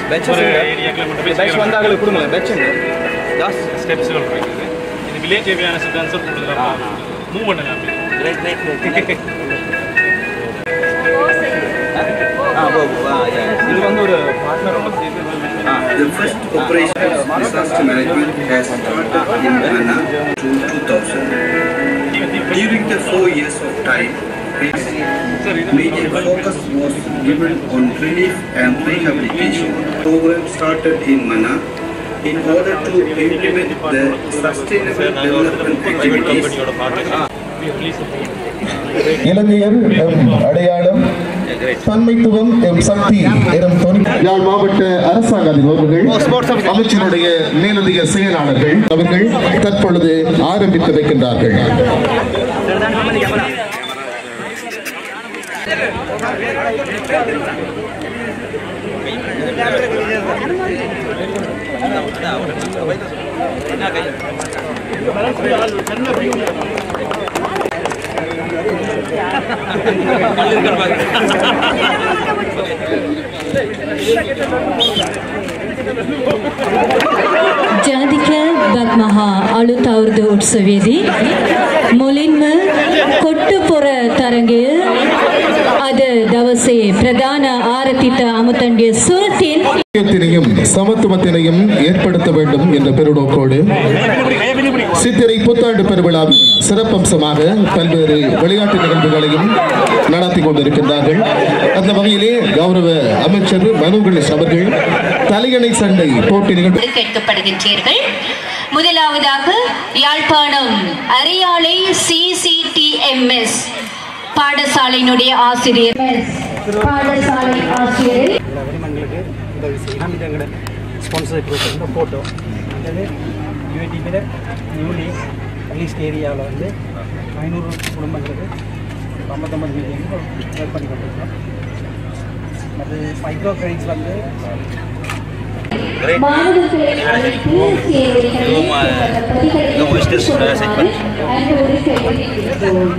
ஒரு ஏரியாக்கள் மட்டும் பேட்ச் வந்தாங்களுக்கு கொடுங்களேன் பேட்ச் ஜாஸ் ஸ்டெப்ஸ்கள் இருக்குது இது வில்லேஜ் ஏரியான கன்செப்ட் கொடுக்குறாங்க மூவ் பண்ணுங்க அப்படி ஆ போ போ, ஆ, yeah. இது வந்து ஒரு பார்ட்னரோட சேர்த்து The first operation of disaster management has started in Ghana to 2000. During the four years of time, major focus was given on relief and rehabilitation. Program started in Mana in order to implement the sustainable development activities இலங்கையர் எம் அடையாளம் தன்மைத்துவம் M சக்தி எனும் தொனி யாழ் மாவட்ட அரசாங்க அதிபர்கள் அமைச்சருடைய மேலதிக செயலாளர்கள் அவர்கள் தற்பொழுது ஆரம்பித்து வைக்கின்றார்கள் ජාතික බත්මහා අලුත් අවුරුදු උත්සවයේදී මුලින්ම කොට්ටුපොර තරගය අද දවසේ ප්‍රධාන ආරතිත අමුතන්ගේ සුරතින් ஐக்கியத்தினையும் சமத்துவத்தினையும் ஏற்படுத்த வேண்டும் என்ற பெருநோக்கோடு சித்திரை புத்தாண்டு பெருவிழாவின் சிறப்பம்சமாக பல்வேறு விளையாட்டு நிகழ்வுகளையும் நடத்தி கொண்டிருக்கின்றார்கள் அந்த வகையிலே கௌரவ அமைச்சர் மனு கணேஷ் அவர்கள் தலையணை சண்டை போட்டி நிகழ்வு கேட்கப்படுகின்றீர்கள் முதலாவதாக யாழ்ப்பாணம் அரியாலை சிசிடிஎம்எஸ் பாடசாலையினுடைய ஆசிரியர் பாடசாலை ஆசிரியர் வருமானங்களுக்கு உதவி செய்யலாம் இது எங்களோட ஸ்பான்சர் கொடுக்குற ஃபோட்டோ அடுத்தது யூஏடிபியில் நியூலி அட்லீஸ்ட் ஏரியாவில் வந்து ஐநூறு குடும்பங்களுக்கு ஐம்பத்தொம்பது மில்லியன் ஒர்க் பண்ணி கொண்டிருக்கிறோம் அது மைக்ரோ கிரெடிட்ஸ் வந்து மாணவர்களை அழைத்து சேவைகளை பதிகளை அன்போடு கேட்டுக்கொள்கிறோம்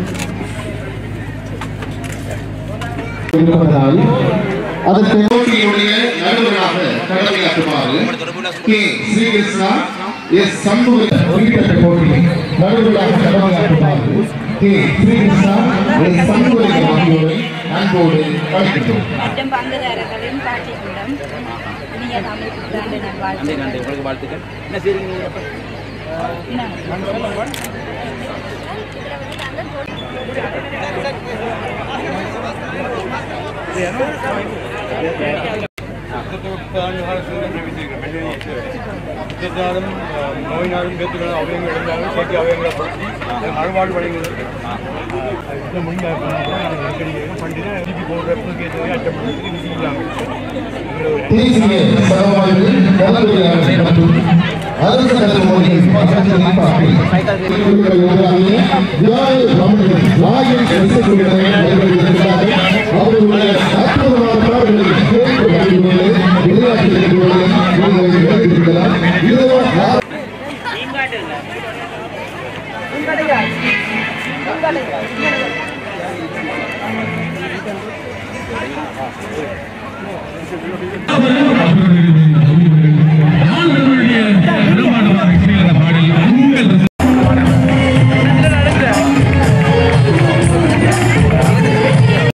இருப்பதனால் அதற்கு போட்டியுடைய நடுவராக கடமையாற்றுமாறு கே ஸ்ரீகிருஷ்ணா எஸ் சண்முக உள்ளிட்ட போட்டி நடுவராக கடமையாற்றுமாறு கே ஸ்ரீகிருஷ்ணா எஸ் சண்முகம் ஆகியோரை அன்போடு அழைக்கின்றோம் மற்றும் பங்குதாரர்களின் பாட்டிகளிடம் இனிய தமிழ் புத்தாண்டு நல்வாழ்த்துக்கள் உங்களுக்கு வாழ்த்துக்கள் என்ன செய்றீங்க யுத்தத்தினாலும் நோயினாலும் பேத்துகளும் அவயங்கள் இருந்தாலும் சேர்த்து அவயங்களை படுத்தி அறுவாடு வழங்குவதற்கு யுத்தம் முடிந்த நாங்கள் நெருக்கடி பண்டிகை திருப்பி போடுற புதுக்கேற்ற அட்டம் பண்ணுறதுக்கு நிதி இல்லாமல் தேசிய சமவாழ்வு கலந்துரையாடல் மற்றும் அரசு கல்வி மொழியின் பக்கத்தில் பார்த்து எதிராக ஜாய் ரமணன் ராயல் இசைக்குழுவினர் நிறைவேற்றியிருக்கிறார்கள். அவர்களுடைய அற்புதமான பாடல்களை கேட்டு மகிழ்வோடு விளையாட்டு நிகழ்வுகளை நீங்கள் நிறைவேற்றிருக்கலாம். இதுதான் யார் அவர்களின்